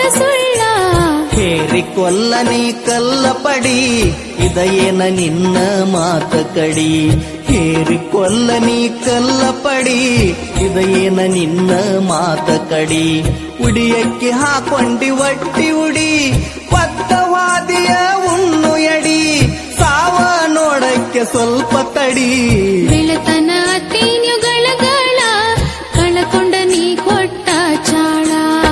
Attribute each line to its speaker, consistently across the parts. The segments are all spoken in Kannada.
Speaker 1: ಸುಳ್ಳ
Speaker 2: ಹೇರಿ ಕೊಲ್ಲ ನೀ ಕಲ್ಲ ಪಡಿ ಇದಯೇನ ನಿನ್ನ ಮಾತ ಕಡಿ ಹೇರಿ ಕೊಲ್ಲ ನೀ ಕಲ್ಲ ಪಡಿ ಇದಯೇನ ನಿನ್ನ ಮಾತ ಕಡಿ ಉಡಿಯಕ್ಕೆ ಹಾಕೊಂಡಿ ಒಟ್ಟಿ ಉಡಿ ಪತ್ತವಾದಿಯ ಉಣ್ಣು ಎಡಿ ಸಾವ ನೋಡಕ್ಕೆ ಸ್ವಲ್ಪ ತಡಿ
Speaker 1: ಬೆಳತನ ತೇನ್ಯುಗಳಗಳ ಕಳಕೊಂಡ ನೀ ಕೊಟ್ಟ ಚಾಳ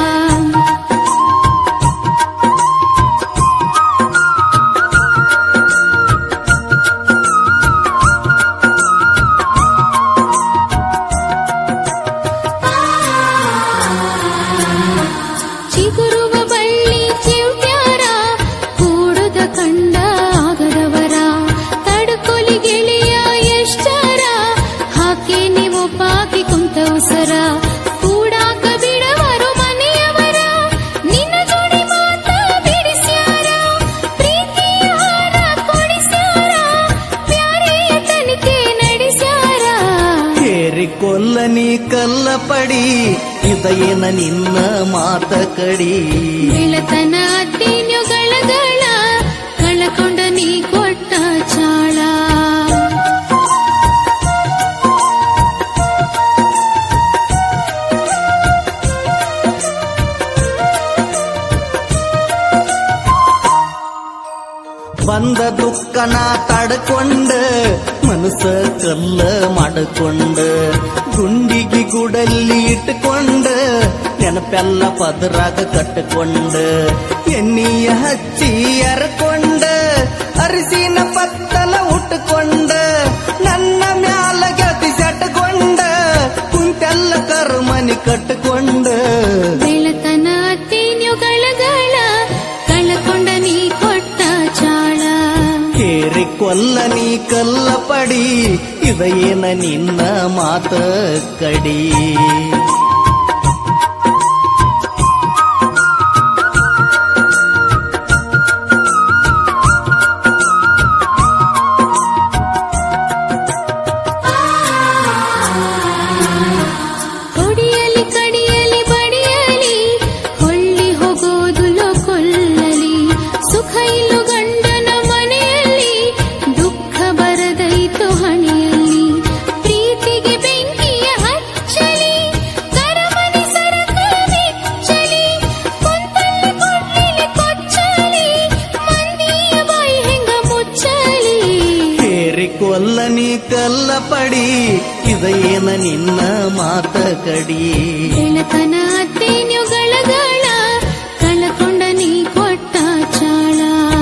Speaker 1: ಚಿಗುರುವ ಬಳ್ಳಿ ಚಿವ್ಟ್ಯಾರ ಕೂಡುದ ಕಂಡ ಆಗದವರ ತಡ್ಕೊಲಿ ಗೆಳೆಯ ಎಷ್ಟರ ಹಾಕಿ ನೀವು ಬಾಕಿ ಕುಂತ ಉಸರ ಕೂಡಾಕ ಬಿಡವರು ಮನೆಯವರ ನಿನ್ನ ಜೋಡಿ ಮಾತ ಬಿಡಿಸ್ಯಾರ ಪ್ರೀತಿಯ ಹಾರ ಕೊಡಿಸ್ಯಾರ ಪ್ಯಾರೆಯ ತನಿಖೆ ನಡೆಸ್ಯಾರ
Speaker 2: ಹೇರಿ ಕೊಲ್ಲ ನೀ ಕಲ್ಲ ಪಡಿ ಇದಯೇನ ನಿನ್ನ ಮಾತ ಕಡಿ
Speaker 1: ಬೆಳತನ ತೇನ್ಯುಗಳಗಳ ಕಳಕೊಂಡ ನೀ ಕೊಟ್ಟ ಚಾಳ
Speaker 2: ಬಂದ ದುಃಖನ ತಡ್ಕೊಂಡ ಮನಸ್ಸ ಕಲ್ಲ ಮಾಡಕೊಂಡ ಗುಂಡಿಗೆ ಗುಡಲ್ಲಿ ಇಟ್ಟುಕೊಂಡ ನೆನಪೆಲ್ಲ ಪದರಾಗ ಕಟ್ಟಕೊಂಡ ಎಣ್ಣಿಯ ಹಚ್ಚಿ ಅರ್ಕೊಂಡ ಅರಿಸಿನ ಪತ್ತಲ ಉಟ್ಟುಕೊಂಡ ನನ್ನ ಮ್ಯಾಲ ಗತಿ ಸಟ್ಕೊಂಡ ಕುಂತೆಲ್ಲ ಕರ್ಮನಿ ಕಟ್ಟಕೊಂಡ
Speaker 1: ಬೆಳತನ ತೇನ್ಯುಗಳಗಳ ಕಳಕೊಂಡ ನೀ ಕೊಟ್ಟ ಚಾಳ
Speaker 2: ಕೇರಿ ಕೊಲ್ಲ ನೀ ಕಲ್ಲ ಪಡಿ ಇದಯೇನ ನಿನ್ನ ಮಾತ ಕಡಿ
Speaker 1: ಹೊಡಿಯಲಿ ಕಡಿಯಲಿ ಬಡಿಯಲಿ ಹೊಳ್ಳಿ ಹೋಗೋದು ಕೊಲ್ಲಲಿ ಸುಖ ಇಲ್ಲು ಗಂಡನ ಮನೆಯಲ್ಲಿ ದುಃಖ ಬರದೈತು ಹಣೆಯಲ್ಲಿ ಪ್ರೀತಿಗೆ ಬೆಂಕಿಯ ಹಚ್ಚಲಿ ಕರಮನಿ ಸರಕ ಬಿಚ್ಚಲಿ ಕುಂತಲ್ಲಿ ಕೊಡ್ಲಿಲಿ ಕೊಚ್ಚಲಿ ಮಂದಿಯ ಬಾಯಿ ಹೆಂಗ ಮುಚ್ಚಲಿ
Speaker 2: ಕೇರಿ ಕೊಲ್ಲ ನೀ ಕಲ್ಲ ಪಡಿ ಇದಯೇನ ನಿನ್ನ ಮಾತ ಕಡಿ
Speaker 1: ಬೆಳತನ ತೇನ್ಯುಗಳಗಳ ಕಳಕೊಂಡ ನೀ ಕೊಟ್ಟ ಚಾಳ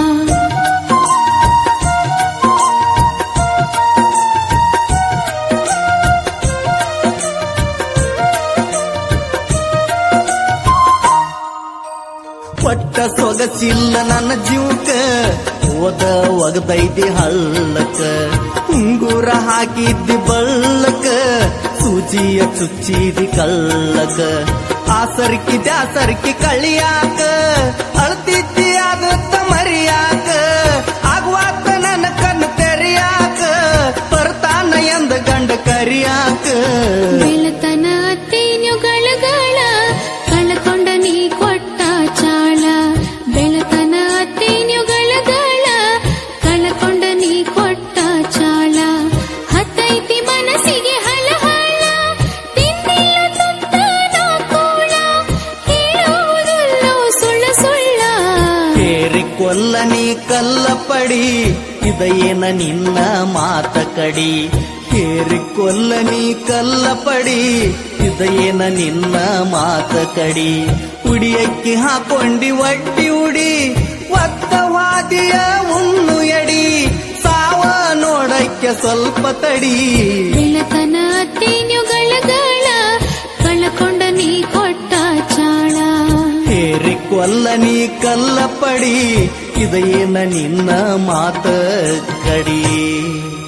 Speaker 2: ಪಟ್ಟ ಸೊಗಸಿಲ್ಲ ನನ್ನ ಜೀವಕ ಓದ ಒಗದೈತಿ ಹಳ್ಳಕ ಉಂಗುರ ಹಾಕಿದ್ದಿ ಬಳ್ಳಕ ಸೂಜಿಯ ಚುಚ್ಚಿದಿ ಕಳ್ಳಕ ಆಸರ್ಕಿ ದಾಸರ್ಕಿ ಕಳಿಯಾಕ ಅಳ್ತಿದ್ದಿ ಆಗುತ್ತ ಮರಿಯಾಕ ಆಗುವಾತ ನನ್ನ ಕಣ್ಣು ತೆರಿಯಾಕ ಬರ್ತಾನ ಎಂದ ಗಂಡ ಕರಿಯಾಕ
Speaker 1: ಬೆಳತನ ತೇನ್ಯುಗಳಗಳ ಕಳಕೊಂಡ ನೀ ಕೊಟ್ಟ ಚಾಳ ಬೆಳತನ ತೇನ್ಯುಗಳಗಳ ಕಳಕೊಂಡ ನೀ ಕೊಟ್ಟ ಚಾಳ ಹತ್ತೈತಿ ಮನಸ್ಸಿಗೆ ಹಳಹಳ ತಿಂದಿಲ್ಲ ತುತ್ತ ನಾಕೋಳ ಹೇಳುವುದಲ್ಲೋ ಸುಳ್ಳ ಸುಳ್ಳ
Speaker 2: ಕೇರಿ ಕೊಲ್ಲ ನೀ ಕಲ್ಲ ಪಡಿ ಇದಯೇನ ನಿನ್ನ ಮಾತ ಕಡಿ ಕೇರಿ ಕೊಲ್ಲ ನೀ ಕಲ್ಲ ಪಡಿ ಇದಯೇನ ನಿನ್ನ ಮಾತ ಕಡಿ ಉಡಿಯಕ್ಕಿ ಹಾಕೊಂಡಿ ಒಟ್ಟಿ ಉಡಿ ಒತ್ತವಾದಿಯ ಉಣ್ಣು ಎಡಿ ಸಾವ ನೋಡಕ್ಕೆ ಸ್ವಲ್ಪ ತಡಿ
Speaker 1: ಬೆಳತನ ತೇನ್ಯುಗಳಗಳ ಕಳಕೊಂಡ ನೀ ಕೊಟ್ಟ ಚಾಳ
Speaker 2: ಹೇರಿ ಕೊಲ್ಲ ನೀ ಕಲ್ಲ ಪಡಿ ಇದಯೇನ ನಿನ್ನ ಮಾತ ಕಡಿ